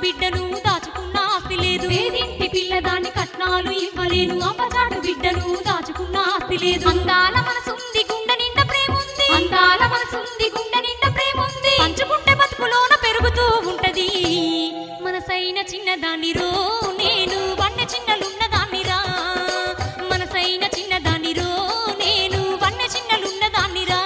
బిడ్డను దాచుకున్న ఆస్తి లేదు పేదింటి పిల్లదాన్ని కట్నాలు ఇవ్వలేను అపచాటు బిడ్డను దాచుకున్న ఆస్తి లేదు అందాల మనసుంది గుండె నిండా ప్రేముంది అందాల మనసుంది గుండె నిండా ప్రేముంది పంచుకుంటే బతుకులోన పెరుగుతూ ఉంటది మనసైన చిన్నదాన్ని రో నేను వన్న చిన్నలున్న దాన్ని రా మనసైన చిన్నదాన్ని రో నేను వన్న చిన్నలున్న దాన్ని రా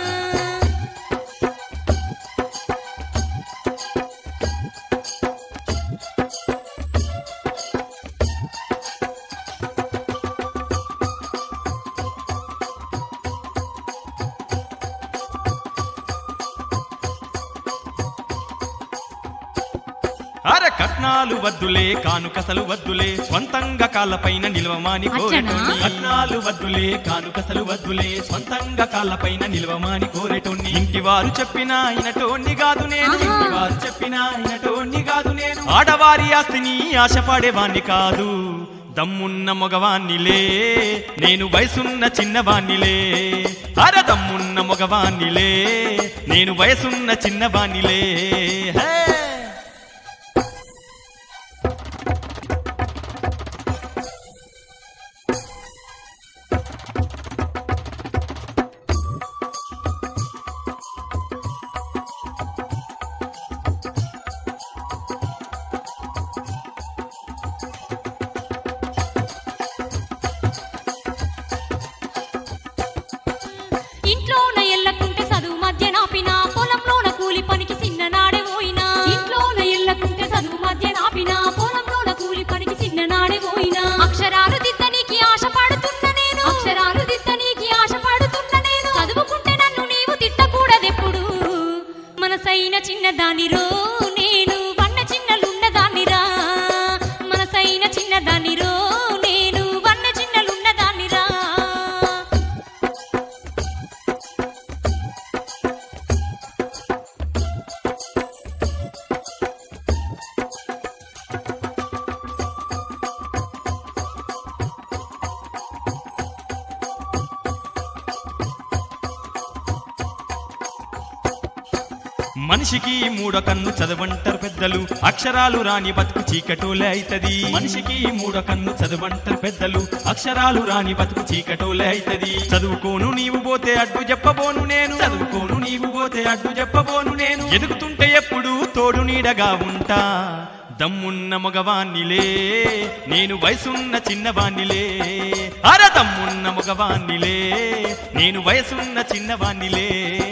అర కట్నాలు వద్దులే కానుకసలు వద్దులే స్వంతంగా కాళ్ళపైన నిలవమాని కోరెటోని అచ్చనా? కట్నాలు వద్దులే కానుకసలు వద్దులే స్వంతంగా కాళ్ళపైన నిలవమాని కోరెటోని ఇంటి వారు చెప్పినా ఇనటోన్ని కాదు నేను ఆహా. ఇంటి వారు చెప్పినా ఇనటోన్ని కాదు నేను ఆడవారి ఆస్తిని ఆశపడేవాణ్ణి కాదు దమ్మున్న మగవాణ్ణిలే నేను వయసున్న చిన్నవాణ్ణిలే అర దమ్మున్న మగవాణ్ణిలే నేను వయసున్న చిన్నవాణ్ణిలే హే ఇంట్లోన ఎల్లకుంటే చదువు మధ్య నాపిన పొలంలోన కూలి పనికి చిన్ననాడే పోయినా ఇంట్లోన ఎల్లకుంటే చదువు మధ్య నాపిన పొలంలోన కూలి పనికి చిన్ననాడే పోయినా అక్షరాలు దిద్దనీకి ఆశపడుతున్న నేను అక్షరాలు దిద్దనీకి ఆశపడుతున్న నేను చదువుకుంటే నన్ను నీవు తిట్టకూడదెప్పుడు మనసైన చిన్నదానిరో నేను వన్న చిన్నలున్నదానిరా మనసైన చిన్నదానిరో నేను వన్న చిన్నలున్నదానిరా మనిషికి మూడో కన్ను చదవంటారు పెద్దలు అక్షరాలు రాని బతుకు చీకటోలే అయితది మనిషికి మూడో కన్ను చదవంటారు పెద్దలు అక్షరాలు రాని బతుకు చీకటోలే అయితది చదువుకోను నీవు పోతే అడ్డు చెప్పబోను నేను చదువుకోను నీవు పోతే అడ్డు చెప్పబోను నేను ఎదుగుతుంటే ఎప్పుడు తోడు నీడగా ఉంటా దమ్మున్న మగవాణ్ణిలే నేను వయసున్న చిన్నవాణ్ణిలే అర దమ్మున్న మగవాణ్ణిలే నేను వయసున్న చిన్నవాణ్ణిలే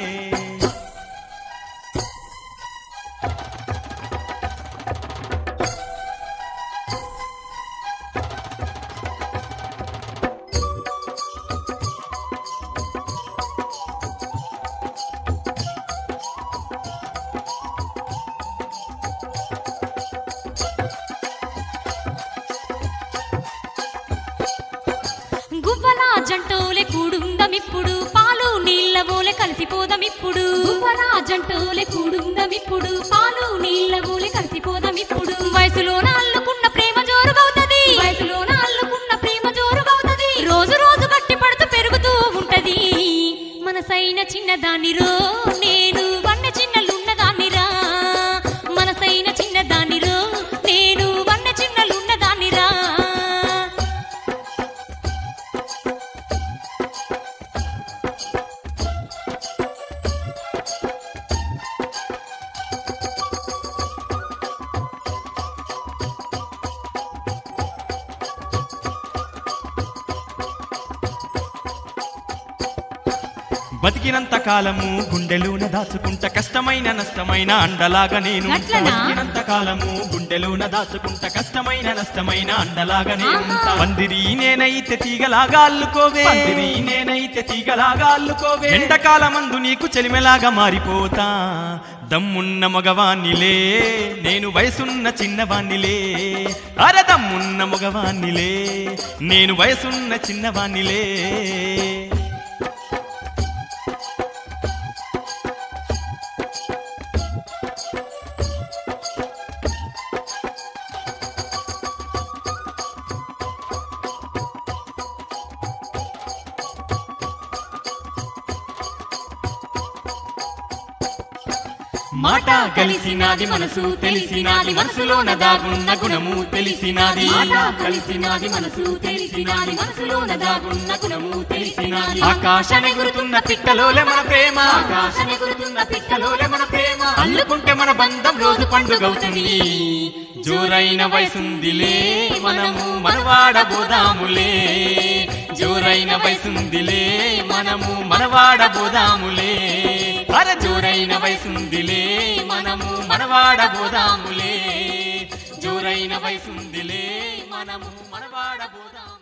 గువ్వల జంటోలే కూడుందమిప్పుడు పాలు నీళ్ళ ఓలే కలిసిపోదమిప్పుడు గువ్వల జంటోలే కూడుందమిప్పుడు పాలు నీళ్ళ ఓలే కలిసిపోదమిప్పుడు వయసులోన అల్లుకున్న ప్రేమ జోరుగవుతది వయసులోన అల్లుకున్న ప్రేమ జోరుగవుతది రోజు రోజు గట్టి పడుతూ పెరుగుతూ ఉంటది మనసైన చిన్నదానిరో నేను వన్న చిన్నలున్నదానిరా మనసైన చిన్నదానిరో నేను వన్న చిన్నలున్నదానిరా బతికినంత కాలము గుండెలోన దాచుకుంట కష్టమైన నష్టమైన అండలాగా నేను ఉంటా. గట్లనా? బతికినంత కాలము గుండెలోన దాచుకుంట కష్టమైన నష్టమైన అండలాగా నేను ఆహా. ఉంటా. పందిరి నేనైతే తీగలాగా అల్లుకోవే పందిరి నేనైతే తీగలాగా అల్లుకోవే ఎండకాలమందు నీకు చెలిమెలాగా మారిపోతా దమ్మున్న మగవాణ్ణిలే నేను వయసున్న చిన్నవాణ్ణిలే అర దమ్మున్న మగవాణ్ణిలే నేను వయసున్న చిన్నవాణ్ణిలే మాట కలిసినాది మనసు తెలిసినాది మనసులోన దాగున్న గుణము తెలిసినాది మాట కలిసినాది మనసు తెలిసినాది మనసులోన దాగున్న గుణము తెలిసినాది ఆకాశాన్ని గురుతున్న పిట్టలోలే మన ప్రేమ ఆకాశని గురుతున్న పిట్టలోలే మన ప్రేమ అల్లుకుంటే మన బంధం రోజు పండుగవుతుంది జోరైన వయసుందిలే మనము మనవాడబోదాములే జోరైన వయసుందిలే మనము మనవాడబోదాములే అర జోరైన వయసుందిలే మనము మనవాడబోదాములే జోరైన వయసుందిలే మనము మనవాడబోదాము